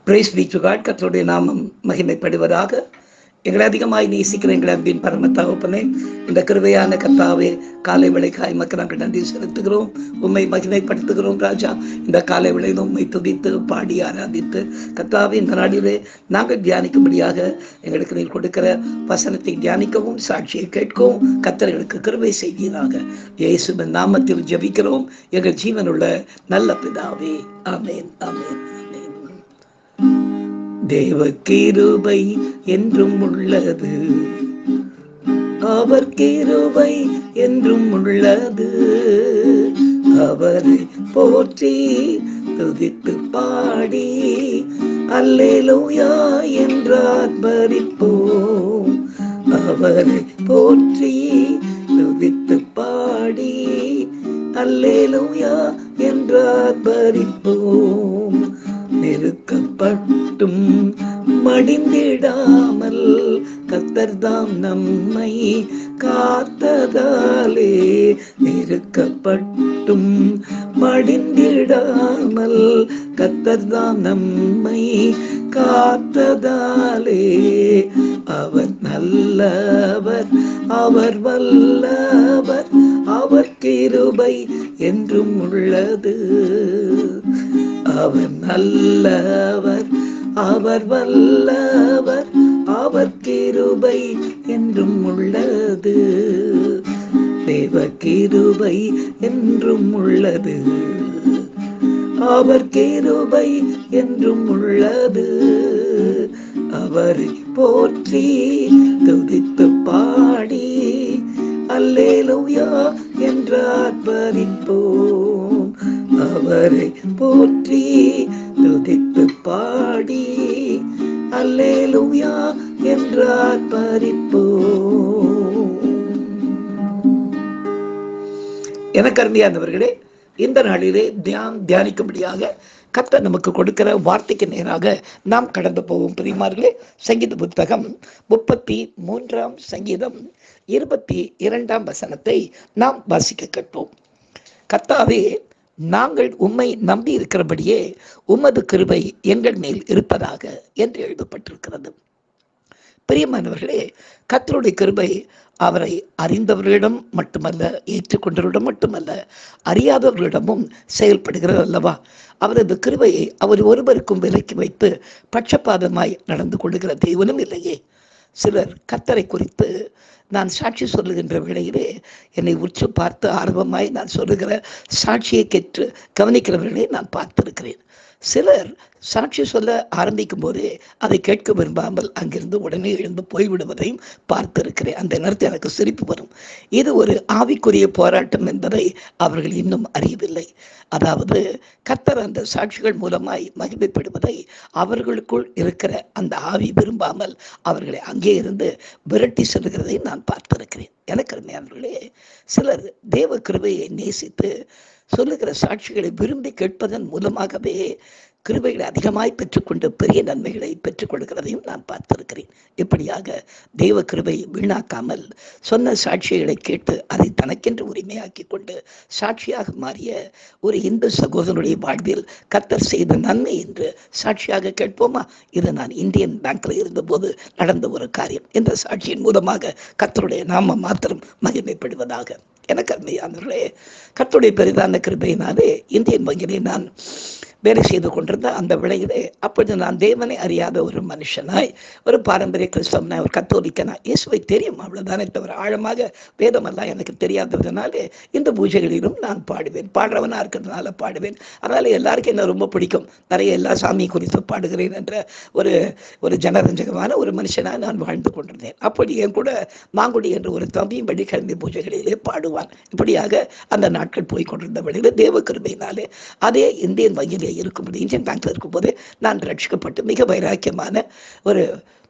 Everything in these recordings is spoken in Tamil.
பிரைஸ் பீச்சுகாட் கத்தருடைய நாமம் மகிமைப்படுவதாக எங்களை அதிகமாய் நேசிக்கிற எங்களை அன்பின் பரம தகப்பனே இந்த கிருபையான கத்தாவே காலை விளைக்காய் மக்கள் நாங்கள் நன்றி செலுத்துகிறோம் உண்மை மகிமைப்படுத்துகிறோம் ராஜா இந்த காலை விளையில் உண்மை துதித்து பாடி ஆராதித்து கத்தாவே இந்த நாடிலே நாங்கள் தியானிக்கும்படியாக எங்களுக்கு நீர் கொடுக்கிற வசனத்தை தியானிக்கவும் சாட்சியை கேட்கவும் கத்தர்களுக்கு கிருபை செய்வீராக இயேசுவின் நாமத்தில் ஜெபிக்கிறோம் எங்கள் ஜீவனுள்ள நல்ல பிதாவே ஆமேன் ஆமேன் ஆமேன் தேவ கிருபை என்றும் உள்ளது அவர் கிருபை என்றும் உள்ளது அவரை போற்றி துதித்து பாடி அல்லேலூயா என்றார் பறிப்போம் அவரை போற்றி துதித்து பாடி அல்லேலூயா என்றார் பறிப்போம் நெருக்கப்பட்டும் மடிந்திடாமல் கத்தர்தாம் நம்மை காத்ததாலே நெருக்கப்பட்டும் மடிந்திடாமல் கத்தர்தாம் நம்மை காத்ததாலே அவர் நல்லவர் அவர் வல்லவர் அவர் கிருபை என்றும் உள்ளது அவர் நல்லவர் அவர் வல்லவர் அவர் கிருபை என்றும் உள்ளது தேவ கிருபை என்றும் உள்ளது அவர் கிருபை என்றும் உள்ளது அவரை போற்றி துதித்து பாடி அல்லேலூயா என்றார் பறிப்போம் அவரை போற்றி துதித்து பாடி அல்லேலூயா என்றார் பறிப்போம் எனக்கு அருமையானவர்களே இந்த நாளிலே தியான் தியானிக்கும்படியாக கர்த்தர் நமக்கு கொடுக்கிற வார்த்தைக்கு நேராக நாம் கடந்து போவோம் பிரிமார்களே சங்கீத புத்தகம் முப்பத்தி மூன்றாம் சங்கீதம் இருபத்தி இரண்டாம் வசனத்தை நாம் வாசிக்க கேட்போம் கர்த்தாவே நாங்கள் உம்மை நம்பி இருக்கிறபடியே உமது கிருபை எங்கள் மேல் இருப்பதாக என்று எழுதப்பட்டிருக்கிறது பிரியமானவர்களே கத்தருடைய கிருபை அவரை அறிந்தவர்களிடம் மட்டுமல்ல ஏற்றுக்கொண்டவரிடம் மட்டுமல்ல அறியாதவர்களிடமும் செயல்படுகிறது அல்லவா அவரது கிருபையை அவர் ஒருவருக்கும் விலக்கி வைத்து பட்சபாதமாய் நடந்து கொள்ளுகிற தெய்வனும் இல்லையே சிலர் கத்தரை குறித்து நான் சாட்சி சொல்லுகின்ற வேளையிலே என்னை உற்று பார்த்து ஆர்வமாய் நான் சொல்லுகிற சாட்சியை கேட்டு கவனிக்கிறவர்களை நான் பார்த்திருக்கிறேன் சிலர் சாட்சி சொல்ல ஆரம்பிக்கும் போதே அதை கேட்க விரும்பாமல் அங்கிருந்து உடனே எழுந்து போய்விடுவதையும் பார்த்திருக்கிறேன் அந்த நேரத்தில் எனக்கு சிரிப்பு வரும் இது ஒரு ஆவிக்குரிய போராட்டம் என்பதை அவர்கள் இன்னும் அறியவில்லை அதாவது கத்தர் அந்த சாட்சிகள் மூலமாய் மகிமைப்படுவதை அவர்களுக்குள் இருக்கிற அந்த ஆவி விரும்பாமல் அவர்களை அங்கே இருந்து விரட்டி செல்கிறதை நான் பார்த்திருக்கிறேன் எனக்கு அருமையானவர்களே சிலர் தேவ கிருபையை நேசித்து சொல்லுகிற சாட்சிகளை விரும்பி கேட்பதன் மூலமாகவே கிருபைகளை அதிகமாய் பெற்றுக்கொண்டு பெரிய நன்மைகளை பெற்றுக்கொள்கிறதையும் நான் பார்த்திருக்கிறேன் இப்படியாக தெய்வ கிருபை வீணாக்காமல் சொன்ன சாட்சிகளை கேட்டு அதை தனக்கென்று உரிமையாக்கி கொண்டு சாட்சியாக மாறிய ஒரு இந்து சகோதரனுடைய வாழ்வில் கத்தர் செய்த நன்மை என்று சாட்சியாக கேட்போமா இது நான் இந்தியன் பேங்க்ல இருந்தபோது நடந்த ஒரு காரியம் இந்த சாட்சியின் மூலமாக கத்தருடைய நாம மாத்திரம் மகிமைப்படுவதாக எனக்கு அருமையானவர்களே கத்துடைய பெரிதான கிருபையினாலே இந்தியன் வங்கியிலே நான் வேலை செய்து கொண்டிருந்த அந்த விளையிலே அப்பொழுது நான் தேவனை அறியாத ஒரு மனுஷனாய் ஒரு பாரம்பரிய கிறிஸ்தவனாய் ஒரு கத்தோலிக்கனாய் இயேசுவை தெரியும் அவ்வளவுதானே தவிர ஆழமாக வேதமெல்லாம் எனக்கு தெரியாததுனாலே இந்த பூஜைகளிலும் நான் பாடுவேன் பாடுறவனா இருக்கிறதுனால பாடுவேன் அதனால எல்லாருக்கும் என்ன ரொம்ப பிடிக்கும் நிறைய எல்லா சாமி குறித்து பாடுகிறேன் என்ற ஒரு ஒரு ஜனரஞ்சகமான ஒரு மனுஷனாய் நான் வாழ்ந்து கொண்டிருந்தேன் அப்படி என் கூட மாங்குடி என்ற ஒரு தம்பியும் வெள்ளிக்கிழமை பூஜைகளிலே பாடுவான் இப்படியாக அந்த நாட்கள் போய் கொண்டிருந்த வழியில் தேவ கிருபையினாலே அதே இந்தியன் வங்கியிலே இருக்கும்போது இந்தியன் பேங்க்ல இருக்கும்போது நான் ரட்சிக்கப்பட்டு மிக வைராக்கியமான ஒரு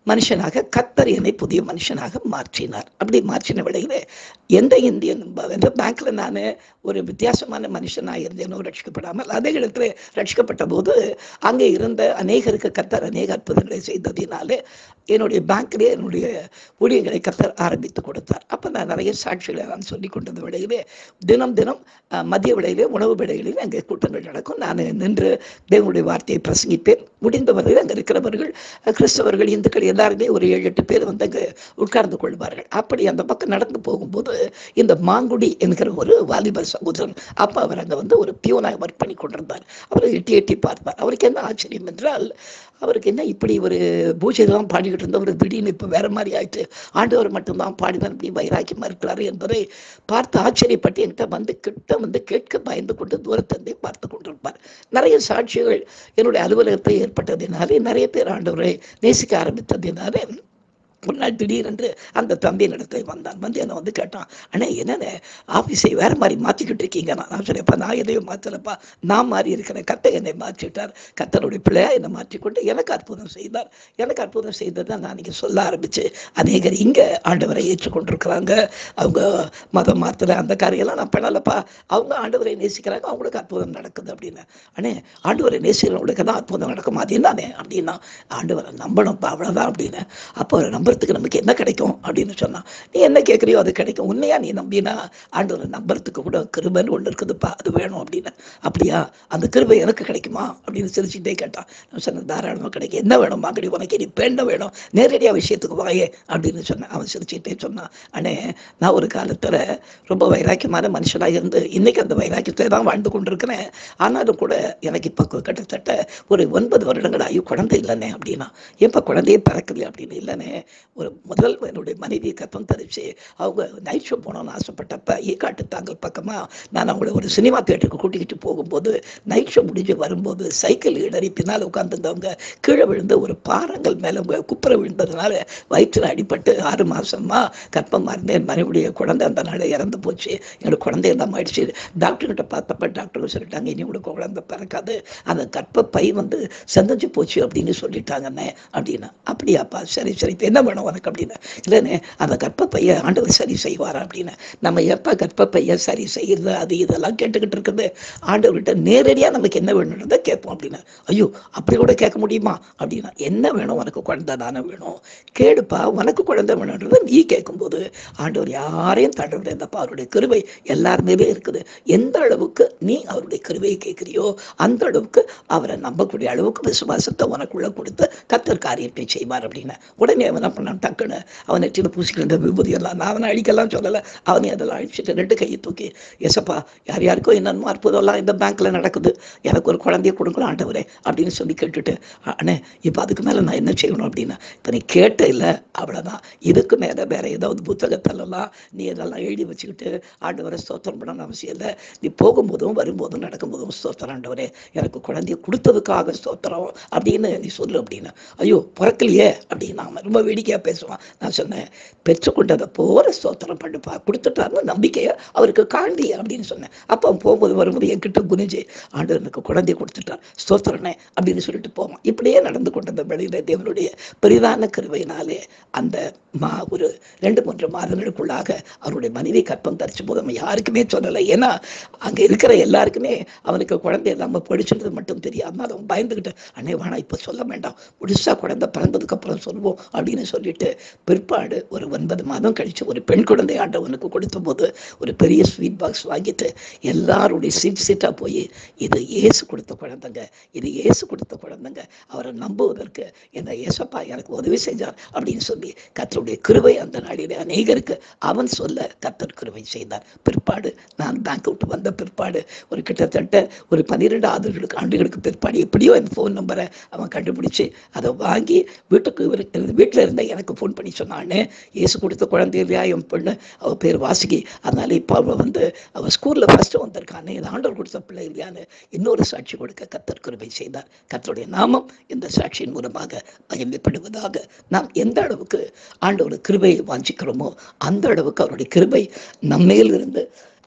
மனுஷனாக கத்தர் என்னை புதிய மனுஷனாக மாற்றினார் அப்படி மாற்றின வேளையில எந்த இந்தியன் என்ற பேங்க்ல நான் ஒரு வித்தியாசமான மனுஷனாக இருந்தேனோ ரட்சிக்கப்படாமல் அதே இடத்துல ரட்சிக்கப்பட்ட போது அங்கே இருந்த அநேகருக்கு கத்தர் அநேக அற்புதங்களை செய்ததினாலே என்னுடைய பேங்க்லேயே என்னுடைய ஊழியர்களை கத்தர் ஆரம்பித்து கொடுத்தார் அப்போ நான் நிறைய சாட்சிகளை நான் சொல்லி கொண்டது விடையிலே தினம் தினம் அஹ், மதிய விடையிலே உணவு விடைகளில் அங்கே கூட்டங்கள் நடக்கும் நான் நின்று தேவனுடைய வார்த்தையை பிரசங்கிப்பேன் முடிந்த வரையில் அங்கே இருக்கிறவர்கள் அஹ், கிறிஸ்தவர்கள் இந்துக்கள் எல்லாருமே ஒரு ஏழு எட்டு பேர் வந்து அங்கே உட்கார்ந்து கொள்வார்கள் அப்படி அந்த பக்கம் நடந்து போகும்போது இந்த மாங்குடி என்கிற ஒரு வாலிபர் சகோதரன் அப்போ அவர் அங்கே வந்து ஒரு பியூனாக ஒர்க் பண்ணி கொண்டிருந்தார் அவர் எட்டி எட்டி பார்ப்பார் அவருக்கு என்ன ஆச்சரியம் என்றால் அவருக்கு என்ன இப்படி ஒரு பூஜைலாம் பாடிக்கிட்டு இருந்தவர் திடீர்னு இப்போ வேற மாதிரி ஆயிட்டு ஆண்டவர் மட்டும்தான் பாடினார் இப்படி வைராக்கியமா இருக்கிறாரு என்பதை பார்த்து ஆச்சரியப்பட்டு என்கிட்ட வந்து கிட்ட வந்து கேட்க பயந்து கொண்டு தூரத்திலிருந்தே பார்த்து கொண்டிருப்பார் நிறைய சாட்சிகள் என்னுடைய அலுவலகத்தில் ஏற்பட்டதினாலே நிறைய பேர் ஆண்டவரை நேசிக்க ஆரம்பித்ததினாலே ஒரு நாள் திடீரென்று அந்த தம்பி இடத்துல வந்தான் வந்து என்னை வந்து கேட்டான் அண்ணே என்னண்ணே ஆஃபீஸை வேற மாதிரி மாற்றிக்கிட்டு இருக்கீங்க நான் நான் சொன்னேன்ப்பா நான் எதையும் மாற்றலப்பா நான் மாறி இருக்கிறேன் கத்தை என்னை மாற்றிட்டார் கத்தருடைய பிள்ளையா என்னை மாற்றிக்கொண்டு எனக்கு அற்புதம் செய்தார் எனக்கு அற்புதம் செய்ததை நான் இங்கே சொல்ல ஆரம்பிச்சு அநேகர் இங்கே ஆண்டவரை ஏற்றுக்கொண்டிருக்கிறாங்க அவங்க மதம் மாற்றல அந்த காரியெல்லாம் நான் பண்ணலப்பா அவங்க ஆண்டவரை நேசிக்கிறாங்க அவங்களுக்கு அற்புதம் நடக்குது அப்படின்னு அண்ணே ஆண்டவரை நேசிக்கிறவங்களுக்கு தான் அற்புதம் நடக்கும் அது என்னண்ணே அப்படின்னா ஆண்டவரை நம்பணும்ப்பா அவ்வளோதான் அப்படின்னு அப்போ அவரை நம்புறதுக்கு நமக்கு என்ன கிடைக்கும் அப்படின்னு சொன்னான் நீ என்ன கேட்குறியோ அது கிடைக்கும் உண்மையா நீ நம்பினா ஆண்டவரை நம்புறதுக்கு கூட கிருபைன்னு ஒன்று இருக்குதுப்பா அது வேணும் அப்படின்னு அப்படியா அந்த கிருபை எனக்கு கிடைக்குமா அப்படின்னு சிரிச்சுட்டே கேட்டான் நான் சொன்னேன் தாராளமாக கிடைக்கும் என்ன வேணும் மகடி உனக்கு நீ பெண்ண வேணும் நேரடியாக விஷயத்துக்கு வாயே அப்படின்னு சொன்னேன் அவன் சிரிச்சுட்டே சொன்னான் அண்ணே நான் ஒரு காலத்தில் ரொம்ப வைராக்கியமான மனுஷனாக இருந்து இன்னைக்கு அந்த வைராக்கியத்தை தான் வாழ்ந்து கொண்டிருக்கிறேன் ஆனாலும் கூட எனக்கு இப்போ கிட்டத்தட்ட ஒரு ஒன்பது வருடங்கள் ஆகி குழந்தை இல்லைண்ணே அப்படின்னா ஏப்பா குழந்தையே பிறக்கலையே அப்படின்னு இல்லைண்ணே ஒரு முதல் என்னுடைய மனைவி கப்பம் தரிச்சு அவங்க நைட் ஷோ போகணும்னு ஆசைப்பட்டப்ப ஈக்காட்டு தாங்கல் பக்கமாக நான் அவங்கள ஒரு சினிமா தேட்டருக்கு கூட்டிக்கிட்டு போகும்போது நைட் ஷோ முடிஞ்சு வரும்போது சைக்கிள் இடறி பின்னால் உட்காந்துருந்தவங்க கீழே விழுந்து ஒரு பாறங்கள் மேலே அவங்க குப்புற விழுந்ததுனால வயிற்றில் அடிபட்டு ஆறு மாசமா கர்ப்பமாக இருந்தேன் மனைவிடைய குழந்தை அந்த நாள் இறந்து போச்சு என்னோட குழந்தை எல்லாம் ஆயிடுச்சு டாக்டர்கிட்ட பார்த்தப்ப டாக்டர் சொல்லிட்டாங்க இனி உனக்கு குழந்தை பிறக்காது அந்த கர்ப்பப்பை வந்து செந்தஞ்சு போச்சு அப்படின்னு சொல்லிட்டாங்கண்ணே அப்படின்னா அப்படியாப்பா சரி சரி இப்போ என்ன வேணும் உனக்கு அப்படின்னு இல்லைண்ணே அந்த கர்ப்பப்பையை ஆண்டவர் சரி செய்வாரா அப்படின்னு நம்ம எப்போ கர்ப்பப்பையை சரி செய்யறது அது இதெல்லாம் கேட்டுக்கிட்டு இருக்குது ஆண்டவர்கிட்ட நேரடியாக நமக்கு என்ன வேணுன்றதை கேட்போம் அப்படின்னு ஐயோ அப்படி கூட கேட்க முடியுமா அப்படின்னா என்ன வேணும் உனக்கு குழந்தை தானே வேணும் கேடுப்பா உனக்கு குழந்தை வேணுன்றதை நீ கேட்கும்போது ஆண்டவர் யாரையும் தடுவிட இந்தப்பா அவருடைய கிருபை எல்லாருமே இருக்குது எந்த அளவுக்கு நீ அவருடைய கிருபையை கேட்குறியோ அந்த அளவுக்கு அவரை நம்பக்கூடிய அளவுக்கு விசுவாசத்தை உனக்குள்ள கொடுத்து கத்தர் காரியத்தை செய்வார் அப்படின்னு உடனே அவன் என்ன பண்ணான் டக்குன்னு அவன் நெற்றியில் பூசிக்கின்ற விபூதி எல்லாம் நான் அவனை அழிக்கலாம் சொல்லலை அவனே அதெல்லாம் அழிச்சிட்டு ரெண்டு கையை தூக்கி எசப்பா யார் யாருக்கோ என்னென்னமோ அற்புதம்லாம் இந்த பேங்க்ல நடக்குது எனக்கு ஒரு குழந்தைய கொடுக்கலாம் ஆண்டவரே அப்படின்னு சொல்லி கேட்டுட்டு அண்ணே இப்போ அதுக்கு மேலே நான் என்ன செய்யணும் அப்படின்னா இப்போ நீ கேட்ட இல்லை அவ்வளோதான் இதுக்கு மேலே வேற ஏதாவது புத்தகத்திலலாம் நீ இதெல்லாம் எழுதி வச்சுக்கிட்டு ஆண்டவரை ஸ்தோத்திரம் பண்ணணும்னு அவசியம் இல்லை நீ போகும்போதும் வரும்போதும் நடக்கும்போதும் ஸ்தோத்திரம் ஆண்டவரே எனக்கு குழந்தைய கொடுத்ததுக்காக ஸ்தோத்திரம் அப்படின்னு நீ சொல்லு அப்படின்னு ஐயோ பிறக்கலையே அப்படின்னு அவன் ரொம்ப வேடிக்கையாக பேசுவான் நான் சொன்னேன் பெற்றுக்கொண்டதை போற ஸ்தோத்திரம் பண்ணுப்பா கொடுத்துட்டாருன்னு நம்பிக்கையை அவருக்கு காண்டி அப்படின்னு சொன்னேன் அப்போ அவன் போகும்போது வரும்போது என்கிட்ட குனிஞ்சு ஆண்டவர் எனக்கு குழந்தைய கொடுத்துட்டார் ஸ்தோத்திரனே அப்படின்னு சொல்லிட்டு போவான் இப்படியே நடந்து கொண்டது வெளியில தேவனுடைய பெரிதான கருவையினாலே அந்த மா ஒரு ரெண்டு மூன்று மாதங்களுக்குள்ளாக அவருடைய மனைவி கற்பம் தரிச்ச போது அவன் யாருக்குமே சொல்லலை ஏன்னா அங்க இருக்கிற எல்லாருக்குமே அவனுக்கு குழந்தை இல்லாம படிச்சுன்றது மட்டும் தெரியாம அவன் பயந்துகிட்டு அண்ணே வேணாம் இப்போ சொல்ல வேண்டாம் முழுசா குழந்தை பிறந்ததுக்கு அப்புறம் சொல்லுவோம் அப்படின்னு சொல்லிட்டு பிற்பாடு ஒரு ஒன்பது மாதம் கழிச்சு ஒரு பெண் குழந்தை ஆண்டவனுக்கு கொடுத்த போது ஒரு பெரிய ஸ்வீட் பாக்ஸ் வாங்கிட்டு எல்லாருடைய சீட் சீட்டா போய் இது இயேசு கொடுத்த குழந்தைங்க இது இயேசு கொடுத்த குழந்தைங்க அவரை நம்புவதற்கு என்ன இயேசப்பா எனக்கு உதவி செஞ்சார் அப்படின்னு சொல்லி கத்தருடைய கிருபை அந்த நாளிலே அநேகருக்கு அவன் சொல்ல கத்தர் கிருபை செய்தார் பிற்பாடு நான் பேங்க் விட்டு வந்த பிற்பாடு ஒரு கிட்டத்தட்ட ஒரு பன்னிரெண்டு ஆண்டுகளுக்கு ஆண்டுகளுக்கு பிற்பாடு எப்படியோ என் ஃபோன் நம்பரை அவன் கண்டுபிடிச்சு அதை வாங்கி வீட்டுக்கு வீட்டில் இருந்த எனக்கு ஃபோன் பண்ணி சொன்னானே இயேசு கொடுத்த குழந்தை இல்லையா என் பொண்ணு அவள் பேர் வாசுகி அதனால இப்போ அவள் வந்து அவள் ஸ்கூலில் ஃபஸ்ட்டு வந்திருக்கானே இது ஆண்டவர் கொடுத்த பிள்ளை இல்லையான்னு இன்னொரு சாட்சி கொடுக்க கத்தர் கிருபை செய்தார் கத்தருடைய நாமம் இந்த சாட்சியின் மூலமாக மகிமைப்படுவதாக நாம் எந்த அளவுக்கு ஆண்டவர் கிருபையை வாஞ்சிக்கிறோமோ அந்த அளவுக்கு அவருடைய கிருபை நம்மையில் இருந்து நம்ம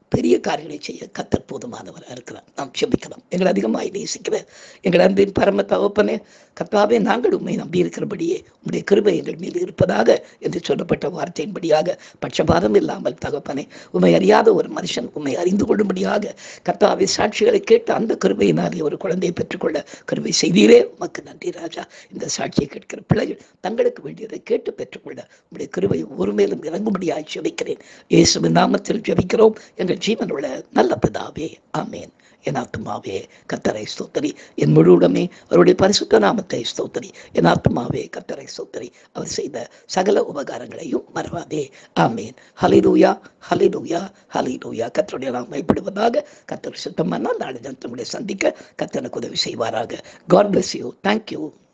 பெரிய காரியங்களை செய்ய கத்தர் போதுமானவராக இருக்கிறார் நாம் செபிக்கலாம் எங்களை அதிகமாய் நேசிக்கிற எங்கள் அன்பின் பரம தகப்பனே கர்த்தாவே நாங்கள் உண்மை நம்பி இருக்கிறபடியே உம்முடைய கிருபை எங்கள் மீது இருப்பதாக என்று சொல்லப்பட்ட வார்த்தையின்படியாக பட்சபாதம் இல்லாமல் தகப்பனே உண்மை அறியாத ஒரு மனுஷன் உண்மை அறிந்து கொள்ளும்படியாக கர்த்தாவே சாட்சிகளை கேட்டு அந்த கிருபையினாலே ஒரு குழந்தையை பெற்றுக்கொள்ள கிருபை செய்தீரே உமக்கு நன்றி ராஜா இந்த சாட்சியை கேட்கிற பிள்ளைகள் தங்களுக்கு வேண்டியதை கேட்டு பெற்றுக்கொள்ள உங்களுடைய கிருபை ஒரு மேலும் இறங்கும்படியாய் ஜெபிக்கிறேன் இயேசுவின் நாமத்தில் ஜெபிக்கிறோம் எங்கள் ஜீவனுள்ள நல்ல பிதாவே ஆமேன் என் ஆத்மாவே கத்தரை ஸ்தோத்தரி என் முழுடமே அவருடைய பரிசுத்த நாமத்தை ஸ்தோத்தரி என் ஆத்மாவே கத்தரை ஸ்தோத்தரி அவர் செய்த சகல உபகாரங்களையும் மறவாதே ஆமேன் ஹலிலூயா ஹலிலூயா ஹலிலூயா கத்தருடைய நாம் மைப்படுவதாக கத்தர் சுத்தமான நாளை தங்களை சந்திக்க கத்தனுக்கு உதவி செய்வாராக காட் பிளஸ் யூ தேங்க்யூ